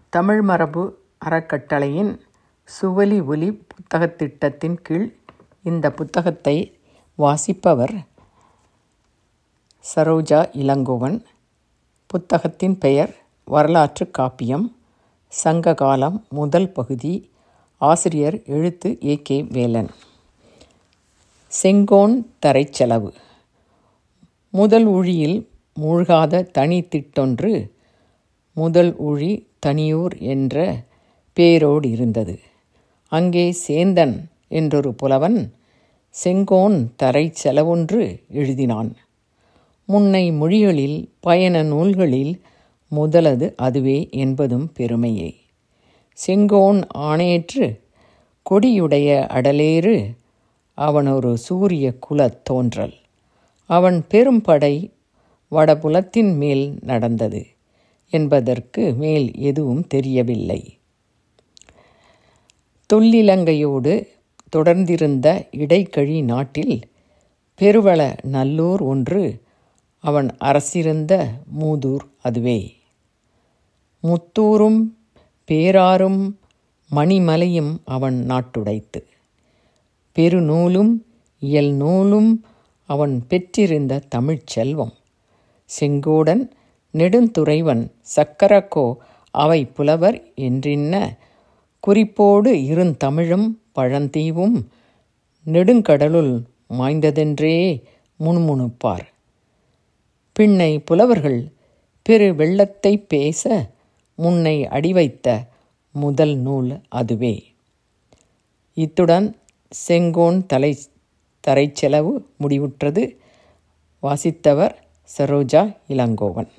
தமிழ் மரபு அறக்கட்டளையின் சுவலி ஒலி புத்தகத் திட்டத்தின் கீழ் இந்த புத்தகத்தை வாசிப்பவர் சரோஜா இளங்கோவன் புத்தகத்தின் பெயர் வரலாற்று காப்பியம் சங்ககாலம் முதல் பகுதி ஆசிரியர் எழுத்து ஏ கே வேலன் செங்கோன் தரைச்செலவு முதல் ஊழியில் மூழ்காத தனி திட்டொன்று முதல் ஊழி தனியூர் என்ற பேரோடு இருந்தது அங்கே சேந்தன் என்றொரு புலவன் செங்கோன் தரை செலவொன்று எழுதினான் முன்னை மொழிகளில் பயண நூல்களில் முதலது அதுவே என்பதும் பெருமையே செங்கோன் ஆணையற்று கொடியுடைய அடலேறு அவனொரு சூரிய குலத் தோன்றல் அவன் பெரும்படை வடபுலத்தின் மேல் நடந்தது என்பதற்கு மேல் எதுவும் தெரியவில்லை தொல்லிலங்கையோடு தொடர்ந்திருந்த இடைக்கழி நாட்டில் பெருவள நல்லூர் ஒன்று அவன் அரசிருந்த மூதூர் அதுவே முத்தூரும் பேராரும் மணிமலையும் அவன் நாட்டுடைத்து பெருநூலும் இயல் நூலும் அவன் பெற்றிருந்த தமிழ்ச் செல்வம் செங்கோடன் நெடுந்துறைவன் சக்கரக்கோ அவை புலவர் என்றின்ன குறிப்போடு இருந்தமிழும் பழந்தீவும் நெடுங்கடலுள் மாய்ந்ததென்றே முணுமுணுப்பார் பின்னை புலவர்கள் பெரு வெள்ளத்தை பேச முன்னை அடிவைத்த முதல் நூல் அதுவே இத்துடன் செங்கோன் தலை தரைச்செலவு முடிவுற்றது வாசித்தவர் சரோஜா இளங்கோவன்